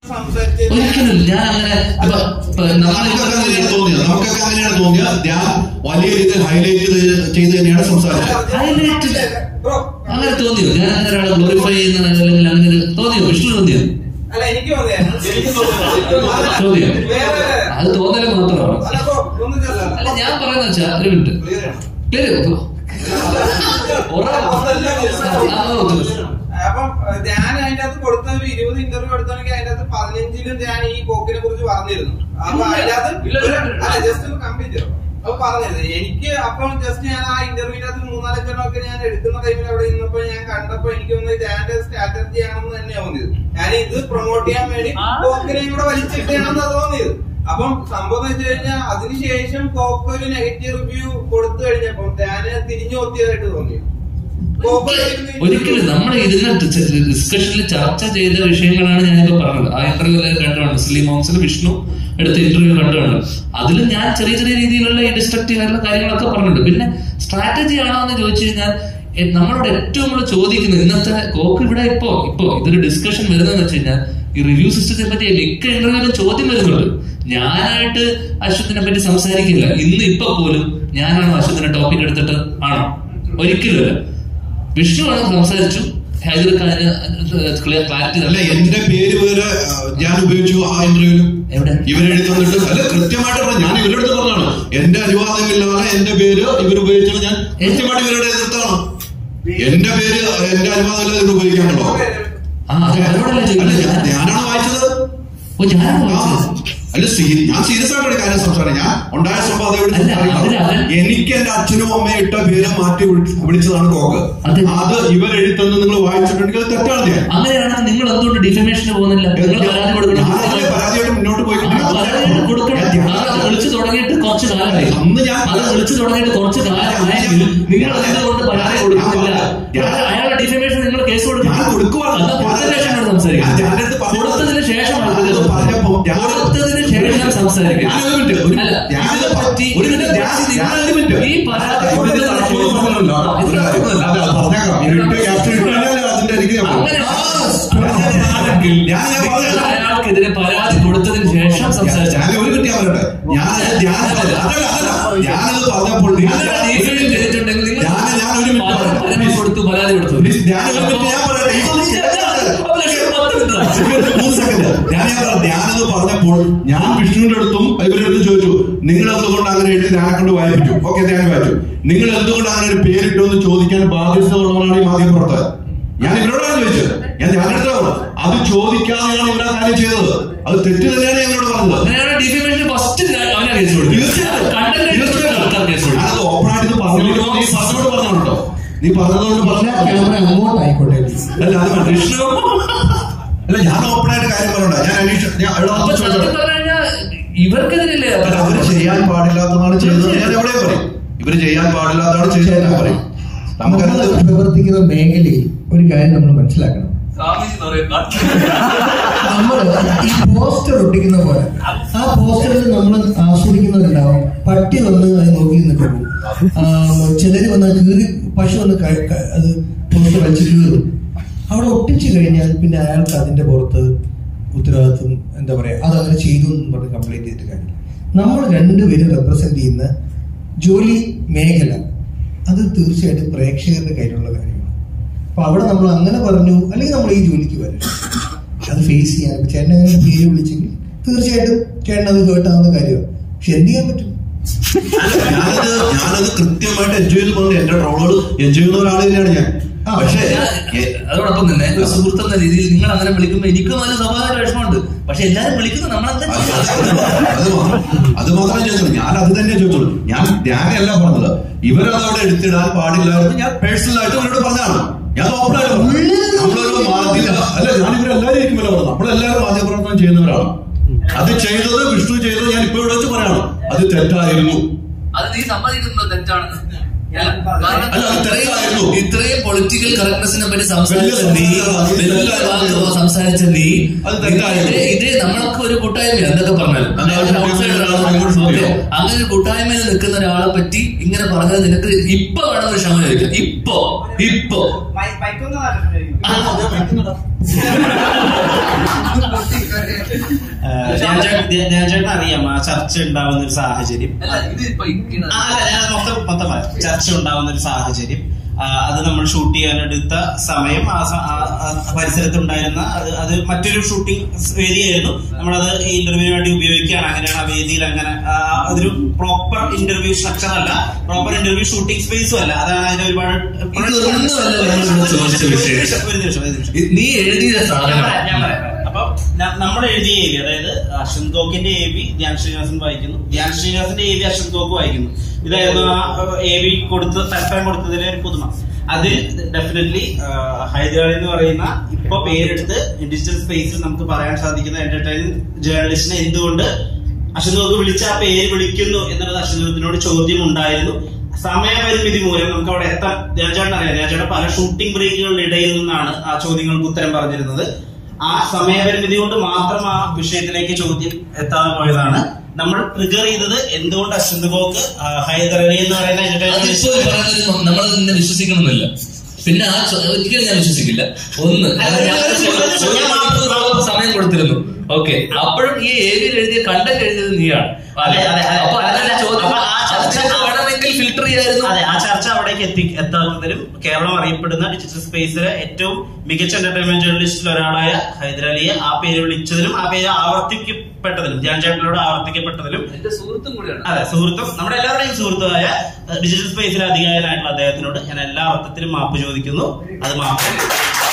സംസാരിച്ചത് ഒരിക്കലും ഞാൻ അങ്ങനെ ഇപ്പൊ ഇപ്പൊ നമുക്കൊക്കെ നമ്മൾ അങ്ങനെയാണ് തോന്നിയത് നമുക്കൊക്കെ അങ്ങനെയാണ് തോന്നിയത് ഞാൻ വലിയ രീതിയിൽ ഹൈലൈറ്റ് ചെയ്ത് തന്നെയാണ് സംസാരിച്ചത് ഹൈലൈറ്റ് ബ്രോ അങ്ങനെ തോന്നിയോ ഞാൻ അങ്ങനെ ഒരാളെ ഗ്ലോറിഫൈ ചെയ്യുന്ന അല്ലെങ്കിൽ അങ്ങനെ ഒരു തോന്നിയോ വിഷ്ണു തോന്നിയോ അല്ല എനിക്ക് തോന്നിയായിരുന്നു എനിക്ക് തോന്നിയില്ല. ചോദ്യം. വേറെ അത് തോന്നല് മാത്രമാണ് അല്ല ബ്രോ ഒന്നും അല്ല ചേർന്നല്ല. ഞാൻ പറയുന്ന വെച്ചാ ഒരു മിനിറ്റ് Clear ആണ്. ക്ലിയർ അപ്പം ഏഹ്, ധ്യാൻ അതിന്റെ അകത്ത് കൊടുത്ത ഒരു ഇരുപത് ഇന്റർവ്യൂ എടുത്താണെങ്കിൽ അതിന്റെ അകത്ത് പതിനഞ്ചിലും ധ്യാൻ ഈ പോക്കിനെ കുറിച്ച് പറഞ്ഞിരുന്നു അപ്പൊ അതിന്റെ അകത്ത് ഇല്ല, ഇല്ല, ഒരു- ഇല്ല. അല്ല ജസ്റ്റ് ഒന്ന് കംപ്ലീറ്റ് ചെയ്തു അപ്പൊ പറഞ്ഞത് എനിക്ക് അപ്പം ജസ്റ്റ് ഞാൻ ആ ഇന്റർവ്യൂവിന്റെ അകത്ത് മൂന്നാലഞ്ചെണ്ണമൊക്കെ ഞാൻ എടുക്കുന്ന ടൈമിൽ അവിടെ നിന്നപ്പോ ഞാൻ കണ്ടപ്പോ എനിക്ക് ഒന്ന് ധ്യാന്റെ സ്ട്രാറ്റജി ആണെന്ന് തന്നെയാ തോന്നിയത് ഞാൻ ഇത് പ്രൊമോട്ട് ചെയ്യാൻ വേണ്ടി പോക്കിനെയും കൂടെ വലിച്ചിട്ടാണെന്ന് തോന്നിയത് അപ്പം സംഭവം എന്ന് വെച്ച് കഴിഞ്ഞാൽ അതിനുശേഷം കോക്ക് ഒരു നെഗറ്റീവ് റിവ്യൂ കൊടുത്തു കഴിഞ്ഞപ്പോ ധ്യാന് തിരിഞ്ഞു നോക്കിയതായിട്ട് തോന്നി കോക്ക് ഒരിക്കലും നമ്മൾ ഇരുന്ന ഡിസ്കഷനിൽ ചർച്ച ചെയ്ത വിഷയങ്ങളാണ് ഞാനിപ്പോ പറഞ്ഞത് ആ ഇന്റർവ്യൂ കണ്ടുകൊണ്ട് സ്ലീം ഹോംസിൽ വിഷ്ണു എടുത്ത ഇന്റർവ്യൂ കണ്ടുകൊണ്ട് അതിൽ ഞാൻ ചെറിയ ചെറിയ രീതിയിലുള്ള ഈ ഡിസ്ട്രക്റ്റീവ് ആയിട്ടുള്ള കാര്യങ്ങളൊക്കെ പറഞ്ഞിട്ടുണ്ട് പിന്നെ സ്ട്രാറ്റജി ആണോ എന്ന് ചോദിച്ചു കഴിഞ്ഞാൽ എ- നമ്മളോട് ഏറ്റവും കൂടുതൽ ചോദിക്കുന്നത് ഇന്നത്തെ കോക്ക് ഇവിടെ ഇപ്പോ ഇപ്പോ ഇതൊരു ഡിസ്കഷൻ വരുന്നതെന്ന് വെച്ച് കഴിഞ്ഞാൽ ഈ റിവ്യൂ സിസ്റ്റത്തെ പറ്റി മിക്ക ഇന്റർവ്യൂവിലും ചോദ്യം വരുന്നുണ്ട് ഞാനായിട്ട് അശ്വത്തിനെ പറ്റി സംസാരിക്കില്ല ഇന്ന് ഇപ്പൊ പോലും ഞാനാണോ അശ്വത്തിനെ ടോപ്പിക് എടുത്തിട്ട് ആണോ ഒരിക്കലുമല്ല വിഷ്ണുവാണ് സംസാരിച്ചു ഹൈദർ ഖാന് ക്ലിയർ ക്ലാരിറ്റി അല്ല എന്റെ പേര് വേറെ ആ, ഞാൻ ഉപയോഗിച്ചു ആ ഇന്റർവ്യൂവിൽ എവിടെ ഇവരെഴുതി തന്നിട്ട് അല്ല കൃത്യമായിട്ട് പറഞ്ഞു ഞാൻ ഇവരുടെ അടുത്ത് പറഞ്ഞാണ് എന്റെ അനുവാദമില്ലാതെ എന്റെ പേര് ഇവർ ഉപയോഗിച്ചാൽ ഞാൻ കൃത്യമായിട്ട് ഇവരുടെ എതിർത്താണ് എന്റെ പേര് എന്റെ അനുവാദമില്ലാതെ ഇവർ ഉപയോഗിക്കാനുണ്ടോ ആ അത് അവരോടല്ലേ അല്ല ചോദിക്കുന്നത് ഞാൻ ഞാനാണ് വായിച്ചത് ഓ ഞാനാണ് ആ, വായിച്ചത് അല്ല സീ- ഞാൻ സീരിയസ് ആയിട്ട് ഒരു കാര്യം സംസാരം ഞാൻ ഉണ്ടായ സംഭവം അതോട് അല്ല, അതിന് അവൻ- എനിക്ക് എന്റെ അച്ഛനും അമ്മയും ഇട്ട പേര് മാറ്റി വിളി- വിളിച്ചതാണ് കോക്ക് അതെ. അത് ഇവരെഴുത്തെന്ന് നിങ്ങൾ വായിച്ചിട്ടുണ്ടെങ്കിൽ അത് തെറ്റാണ് ഞാൻ അങ്ങനെയാണെങ്കിൽ നിങ്ങൾ എന്തുകൊണ്ട് ഡിഫമേഷന് പോകുന്നില്ല നിങ്ങൾ പരാതി കൊടുക്കണം ഞാനതിലെ പരാതിയായിട്ട് മുന്നോട്ട് ആ, പോയിക്കൊണ്ടിരിക്കുന്നു. പരാതി കൊടുക്കണം ഞാൻ ധ്യാനം- അത് വിളിച്ചു തുടങ്ങിയിട്ട് കുറച്ച് കാലമായി അന്ന് ഞാൻ അത് വിളിച്ചു തുടങ്ങിയിട്ട് കുറച്ച് കാലമായെങ്കിൽ നിങ്ങൾ എന്തുകൊണ്ട് പരാതി കൊടുക്കുന്നില്ല ഞാൻ- അയാൾ- അയാളുടെ ഡിഫമേഷൻ നിങ്ങൾ കേസ് കൊടുക്കണം ഞാൻ കൊടുക്കുവാണ്. എന്നാ കൊടുത്തതിന് ശേഷം നമ്മൾ സംസാരിക്കാം ഞാൻ ധ്യാനത്തെ പറഞ്ഞു. കൊടുത്തതിന് ശേഷം ഞാനത് പറഞ്ഞപ്പോ ഞാൻ- കൊടുത്തതിന് ശേഷം സംസാരിക്കാം ഞാൻ ഒരു മിനിറ്റ്, ഒരു അല്ല ഞാൻ- ഇതിനെ പറ്റി ഒരു മിനിറ്റ്, ഞാൻ- ഞാൻ ഒരു മിനിറ്റ്. ഈ പരാതി ഇതിന് കൊടുത്തതിന് തടസ്സമൊന്നും ശേഷം- പറഞ്ഞില്ല. ഇത് തടസ്സമൊന്നുമല്ല. അല്ല, അത് പറഞ്ഞേക്കാം. ഇരുട്ട് ക്യാപ്റ്റൻ ഇട്ടാലേ അതിന്റെ അരികിൽ ഞാൻ പോകും. അങ്ങനെ ആണെങ്കിൽ ഞാൻ ഞാൻ നിങ്ങൾ പറഞ്ഞത് അയാൾക്കെതിരെ പരാതി കൊടുത്തതിന് ശേഷം സംസാരിച്ചാൽ ഞാൻ ഒരു മിനിറ്റ് ഞാൻ പറയട്ടെ ഞാൻ ഞാൻ അതല്ല അതല്ല ഞാനത് പറഞ്ഞപ്പോൾ നിങ്ങൾ ഡിഫൈൻ ചെയ്തിട്ടുണ്ടെങ്കിൽ നിങ്ങൾ ഞാൻ- ഞാൻ ഒരു മിനിറ്റ് പരാതി പറയാം. കൊടുത്തു പരാതി കൊടുത്തു ഞാൻ ഒരു മിനിറ്റ് ഞാൻ പറയട്ടെ ഇതൊന്നും ശരിയല്ല. അപ്പൊ ലക്ഷം പത്ത് മിനിറ്റ് മൂന്ന് സെക്കൻഡ് ഞാൻ ഞാൻ പറയാം ഞാനത് പറഞ്ഞപ്പോൾ ഞാൻ വിഷ്ണുവിന്റെ അടുത്തും ഇവരുടെ അടുത്ത് ചോദിച്ചു നിങ്ങൾ എന്തുകൊണ്ട് അങ്ങനെ എഴുതി ഞാനെ കൊണ്ട് വായിപ്പിച്ചു ഓക്കെ ഞാൻ വായിച്ചു നിങ്ങൾ എന്തുകൊണ്ട് അങ്ങനെ ഒരു പേരിട്ടു എന്ന് ചോദിക്കാൻ ബാധ്യത ഉള്ളവരാണ് ഈ മാധ്യമ പ്രവർത്തകർ ഞാൻ ഇവരോടാണ് ചോദിച്ചത് ഞാൻ ഞാനെടുത്താണ് അത് ചോദിക്കാതെയാണ് ഇവരാ കാര്യം ചെയ്തത് അത് തെറ്റ് തന്നെയാണ് ഞങ്ങളോട് പറഞ്ഞത് അങ്ങനെയാണ് ഡിഫമേഷൻ ഫസ്റ്റ് അവനെ കേസ് കൊടുക്കും തീർച്ചയായും. കണ്ടന്റ് ആൾക്കാർ കേസ് കൊടുക്കും ഞാനത് ഓപ്പണായിട്ട് പറഞ്ഞോണ്ട് നീ പറഞ്ഞോട് പറഞ്ഞോട്ടോ നീ പറഞ്ഞതുകൊണ്ട് എല്ലാ പറഞ്ഞ ക്യാമറ അങ്ങോട്ടായിക്കോട്ടെ അല്ല അത് വേണ്ട. വിഷ്ണു അല്ല ഞാൻ ഓപ്പണായിട്ട് കാര്യം പറഞ്ഞോണ്ട ഞാൻ അനീഷ് ഞാൻ ഇവിടെ അപ്പൊ വന്ന് സത്യം ചോദിച്ചോട്ടെ. പറഞ്ഞു കഴിഞ്ഞാൽ ഇവർക്കെതിരല്ലേ അല്ല, അവര് ചെയ്യാൻ പാടില്ലാത്തതാണ് ചെയ്തത് ഞാൻ എവിടെ പറയും ഇവര് ചെയ്യാൻ പാടില്ലാത്തതാണ് ചെയ്തത് ഞാൻ പറയും നമ്മൾ നമുക്കത് പ്രവർത്തിക്കുന്ന മേഖലയിൽ ഒരു കാര്യം നമ്മൾ മനസ്സിലാക്കണം സ്വാമീജി എന്ന് പറയുന്ന നമ്മൾ ഈ പോസ്റ്റർ ഒട്ടിക്കുന്ന പോലെ ആ പോസ്റ്ററിൽ നമ്മൾ ആസ്വദിക്കുന്നവരുണ്ടാവും പട്ടി വന്ന് അത് നോക്കി നിന്നിട്ട് പോകും ആ, ചിലര് വന്ന് കീറി പശു വന്ന് ക- ക- അത് പോസ്റ്റർ വലിച്ച് കീറും അവിടെ ഒട്ടിച്ചു കഴിഞ്ഞാൽ പിന്നെ അയാൾക്ക് അതിന്റെ പുറത്ത് ഉത്തരവാദിത്വം എന്താ പറയാ അത് അങ്ങനെ ചെയ്തു എന്ന് പറഞ്ഞ് കംപ്ലൈന്റ് ചെയ്തിട്ട് കാര്യമില്ല നമ്മൾ രണ്ടുപേരും റെപ്രസെന്റ് ചെയ്യുന്ന ജോലി മേഖല അത് തീർച്ചയായിട്ടും പ്രേക്ഷകരുടെ കയ്യിലുള്ള കാര്യമാണ് അപ്പൊ അവിടെ നമ്മൾ അങ്ങനെ പറഞ്ഞു അല്ലെങ്കിൽ നമ്മൾ ഈ ജോലിക്ക് വരും അത് ഫേസ് ചെയ്യാൻ ഇപ്പൊ ചേട്ടൻ അങ്ങനെ പേര് വിളിച്ചെങ്കിൽ തീർച്ചയായിട്ടും ചേട്ടൻ അത് കേട്ടാവുന്ന കാര്യമാണ് പക്ഷെ എന്ത് ചെയ്യാൻ പറ്റും ഞാനത് ഞാനത് കൃത്യമായിട്ട് എൻജോയ് ചെയ്ത് പോകുന്നത് എന്റെ ട്രോളുകൾ എൻജോയ് ചെയ്യുന്ന ഒരാൾ തന്നെയാണ് ഞാൻ ആ, പക്ഷേ ഞാൻ- അതോടൊപ്പം തന്നെ ഒരു സുഹൃത്ത് എന്ന രീതിയിൽ നിങ്ങൾ അങ്ങനെ വിളിക്കുമ്പോൾ എനിക്ക് നല്ല സ്വാഭാവിക വിഷമമുണ്ട് പക്ഷെ എല്ലാരും വിളിക്കുന്നത് നമ്മളെന്താ അത് ചെയ്യുന്നത്? അത് മാത്രം അത് മാത്രമേ ചോദിച്ചുള്ളൂ ഞാൻ അത് തന്നെ ചോദിച്ചുള്ളൂ ഞാൻ ഞാനല്ല പറഞ്ഞത് ഇവരത് അവിടെ എടുത്തിടാൻ പാടില്ലായിരുന്നു ഞാൻ പേഴ്സണൽ ആയിട്ട് ഇവരോട് പറഞ്ഞതാണ് ഞാൻ ഓപ്പൺ ആയിട്ട് പറഞ്ഞു. നമ്മളൊരു മാധ്യമ അല്ല ഞാൻ ഇവരെല്ലാവരും ഇരിക്കുമല്ലോ പറഞ്ഞു നമ്മളെല്ലാവരും മാധ്യമ പ്രവർത്തനം ചെയ്യുന്നവരാണ് അത് ചെയ്തത് വിഷ്ണു ചെയ്തത് ഞാൻ ഇപ്പൊ ഇവിടെ വെച്ച് പറയണം അത് തെറ്റായിരുന്നു അത് നീ സമ്മതിക്കുന്നത് തെറ്റാണെന്ന് കാരണം അല്ല, അത് തെറ്റായിരുന്നു. ഇത്രയും പൊളിറ്റിക്കൽ കറക്റ്റ്നെസിനെ പറ്റി സംസാരിച്ച വലിയ നീ സംസാരം, വലിയ വലിയ വാക്ക് സംസാരിച്ച നീ അത് തെറ്റായിരുന്നു. ഇതേ ഇതേ നമ്മളൊക്കെ ഒരു കൂട്ടായ്മ എന്തൊക്കെ പറഞ്ഞാലും അതെ, ഒരു outsider ഒരാളെ അങ്ങോട്ട് ഓക്കേ. ചോദിക്കാം. അങ്ങനെ ഒരു കൂട്ടായ്മയിൽ നിൽക്കുന്ന ഒരാളെ പറ്റി ഇങ്ങനെ പറഞ്ഞത് നിനക്ക് ഇപ്പൊ വേണം ഒരു ക്ഷമ ചോദിക്കാം ഇപ്പൊ ഇപ്പൊ മൈക്കൊന്നും ആ, ആലോചിക്കുന്നു ധ്യാൻ ചേട്ടൻ ധ്യാൻ ചേട്ടൻ അറിയാം ആ ചർച്ച ഉണ്ടാവുന്ന ഒരു സാഹചര്യം അല്ല ഇത് ഇപ്പൊ ഇങ്ങനെ ആ, അല്ല ഞാൻ മൊത്തം മൊത്തം പറയാം ചർച്ച ഉണ്ടാവുന്ന ഒരു സാഹചര്യം ആ, അത് നമ്മൾ ഷൂട്ട് ചെയ്യാനെടുത്ത സമയം ആ സ- ആ- ആ പരിസരത്തുണ്ടായിരുന്ന അത് അത് മറ്റൊരു ഷൂട്ടിംഗ് വേദിയായിരുന്നു നമ്മളത് ഈ ഇന്റർവ്യൂവിന് വേണ്ടി ഉപയോഗിക്കുകയാണ് അങ്ങനെയാണ് ആ വേദിയിൽ അങ്ങനെ ആ, അതൊരു പ്രോപ്പർ ഇന്റർവ്യൂ സ്ട്രക്ചർ അല്ല പ്രോപ്പർ ഇന്റർവ്യൂ ഷൂട്ടിംഗ് സ്പേസും അല്ല അതാണ് അതിന് ഒരുപാട് ഇതൊന്നുമല്ല നമ്മൾ ചോദിച്ച ഒരു വിഷയം. നിമിഷം ഒരു നിമിഷം ഒരു നിമിഷം നീ എഴുതിയ ഞാൻ സാധനം പറയാം, ഞാൻ പറയാം. അപ്പൊ ന- നമ്മൾ എഴുതിയ എ വി അതായത് അശ്വന്ത് തോക്കിന്റെ എ വി ധ്യാൻ ശ്രീനിവാസൻ വായിക്കുന്നു ധ്യാൻ ശ്രീനിവാസന്റെ എ വി അശ്വന്ത് തോക്ക് വായിക്കുന്നു ഇതായിരുന്നു ആ എ വി കൊടുത്ത് തൽപ്പരം കൊടുത്തതിലെ ഒരു പുതുമ അതിൽ ഡെഫിനറ്റ്ലി ഹൈദരാബാദ് എന്ന് പറയുന്ന ഇപ്പൊ പേരെടുത്ത് ഡിജിറ്റൽ സ്പേസിൽ നമുക്ക് പറയാൻ സാധിക്കുന്ന എന്റർടൈനിങ് ജേർണലിസ്റ്റിനെ എന്തുകൊണ്ട് അശ്വന്തോക്ക് വിളിച്ച ആ പേര് വിളിക്കുന്നു എന്നുള്ളത് അശ്വന്തോക്കിനോട് ചോദ്യം ഉണ്ടായിരുന്നു സമയപരിമിതി മൂലം നമുക്ക് അവിടെ എത്താൻ രാജാട്ടൻ അറിയാം രാജാട്ടൻ പല ഷൂട്ടിംഗ് ബ്രേക്കുകളുടെ ഇടയിൽ നിന്നാണ് ആ ചോദ്യങ്ങൾക്ക് ഉത്തരം പറഞ്ഞിരുന്നത് ആ സമയപരിമിതി കൊണ്ട് മാത്രം ആ വിഷയത്തിലേക്ക് ചോദ്യം എത്താതെ പോയതാണ് നമ്മൾ ട്രിഗർ ചെയ്തത് എന്തുകൊണ്ട് അശ്വന്ത് ബോക്ക് ഹൈദരലി എന്ന് പറയുന്ന entertainment അതിപ്പോ പറയുന്നത് നമ്മൾ നിന്നെ വിശ്വസിക്കണമെന്നില്ല പിന്നെ ആ ചോ- ഒരിക്കലും ഞാൻ വിശ്വസിക്കില്ല ഒന്ന് കാരണം ഞാൻ ഒരു ഒരു മണിക്കൂറോളം സമയം കൊടുത്തിരുന്നു ഓക്കെ അപ്പോഴും ഈ ഏരിയയിൽ എഴുതിയ കണ്ടന്റ് എഴുതിയത് നീയാണ് അതെ, അതെ, അതെ. അപ്പൊ അതിന്റെ ചോദ്യം അപ്പൊ ആ ചർച്ച- അത് വേണമെങ്കിൽ ഫിൽട്ടർ ചെയ്യായിരുന്നു അതെ ആ ചർച്ച അവിടേക്ക് എത്തി എത്താത്തതിലും കേരളം അറിയപ്പെടുന്ന ഡിജിറ്റൽ സ്പേസിലെ ഏറ്റവും മികച്ച എന്റർടൈൻമെന്റ് ജേർണലിസ്റ്റിൽ ഒരാളായ ഹൈദരാലിയെ ആ പേര് വിളിച്ചതിലും ആ പേര് ആവർത്തിക്കപ്പെട്ടതിലും ധ്യാൻ ചേട്ടനോട് ആവർത്തിക്കപ്പെട്ടതിലും എന്റെ സുഹൃത്തും കൂടിയാണ് അതെ സുഹൃത്തും നമ്മുടെ എല്ലാവരുടെയും സുഹൃത്തുമായ ഡിജിറ്റൽ സ്പേസിലെ അധികാരനായിട്ടുള്ള അദ്ദേഹത്തിനോട് ഞാൻ എല്ലാ അർത്ഥത്തിലും മാപ്പ് ചോദിക്കുന്നു അത് മാപ്പ്